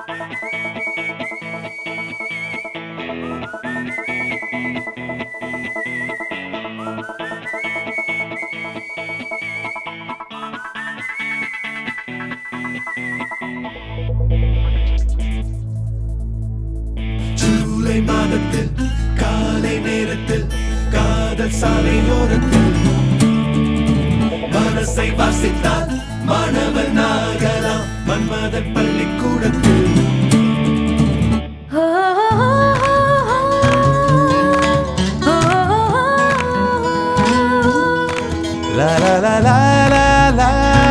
ஜூலை மாதத்தில் காலை நேரத்தில் காதல் சாலையோரத்தில் மனசை வாசித்தால் மாணவன் நாகலாம் மன்மதன் பள்ளிக்கூடத்தில் La la la la la la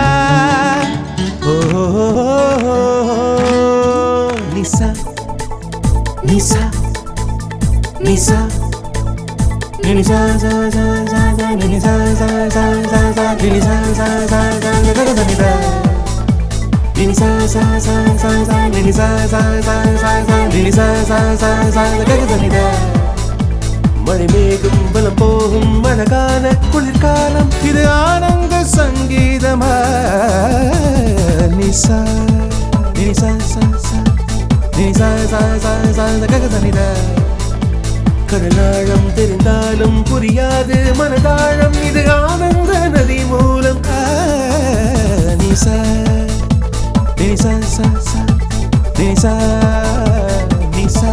oh, oh, oh, oh. Nisa Nisa Nisa Nisa sa sa sa sa Nisa sa sa sa sa Nisa sa sa sa sa Nisa Nisa sa sa sa sa Nisa sa sa sa sa Nisa sa sa sa sa Nisa மழை மேகம் பலம் போகும் அழகான குளிர்காலம் இது ஆனந்த சங்கீதமா நிசா நிசா சா சா நிசா சா சா சா ககதனித கடலாழம் தெரிந்தாலும் புரியாது மனதாழம் இது ஆனந்த நதி மூலம் ஆ, நிசா நிசா சா சா நிசா நிசா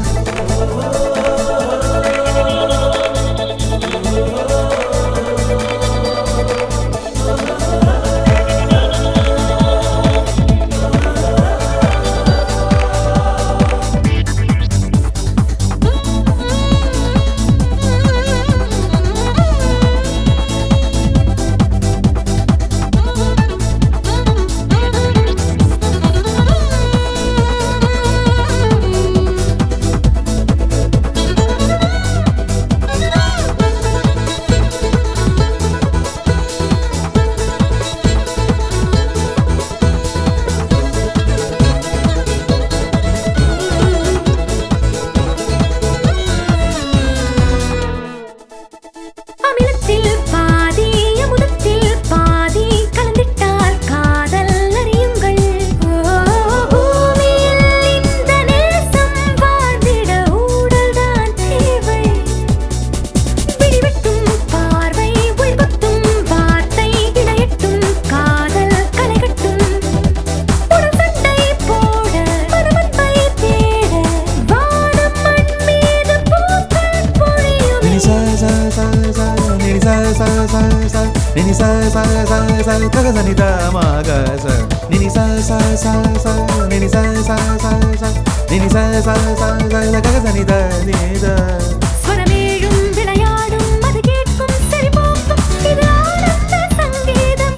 அமிலத்தில் பாதி அமுதத்தில் பாதி கலந்திட்டால் காதல் அறியுங்கள் ஓ, பூமியில் இந்த நேசம் வாழ்ந்திட ஊடல்தான் தேவை விழிவெட்டும் பார்வை உயிர்பத்தும் வார்த்தை இணையட்டும் காதல் கலைகட்டும் உடல் சண்டை போட பருவத்தை தேட வானம் மண் மீது பூக்கள் பொழியும் Nini sa sa sa sa Nini sa sa sa sa Nini sa sa sa sa Kaga sa ni da ma ga sa Nini sa sa sa sa Nini sa sa sa sa Nini sa sa sa sa Kaga sa ni da ni da ஸ்வரமேழும் விளையாடும் அது கேட்கும் சரி போக்கும் இது ஆனந்த சங்கீதம்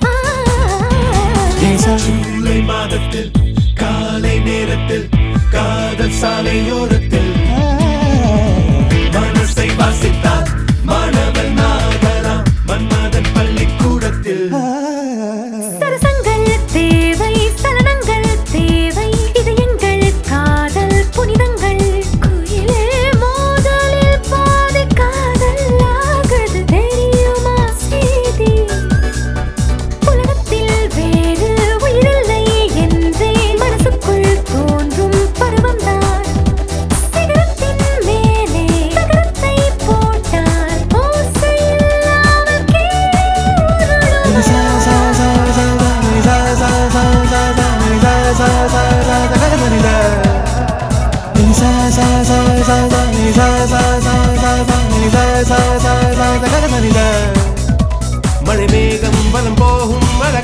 ஜூலை மாதத்தில் காலை நேரத்தில் காதல் சாலையோரத்தில் மனசை வாசித்தால் மாணவன் நாகலாம் மன்மதன் பள்ளிக்கூடத்தில் சரசங்கள் தேவை சலனங்கள் தேவை இது எங்கள் காதல் புனிதங்கள் குயிலே மோதலில் பாதி காதல் ஆகுது தெரியுமா செய்தி உலகத்தில் வேறு உயிரில்லை என்றே மனசுக்குள் தோன்றும் பருவம்தான் சிகரத்தின் மேலே தகரத்தை போட்டால் ஓசை இல்லாமல் Nini sa sa sa sa sa Nini sa sa sa sa sa Nini sa sa sa sa sa Kaga sa ni da Nini sa sa sa sa sa Nini sa sa sa sa sa Nini sa sa sa sa sa Kaga sa ni da மழை மேகம் பலம் போகும் மழை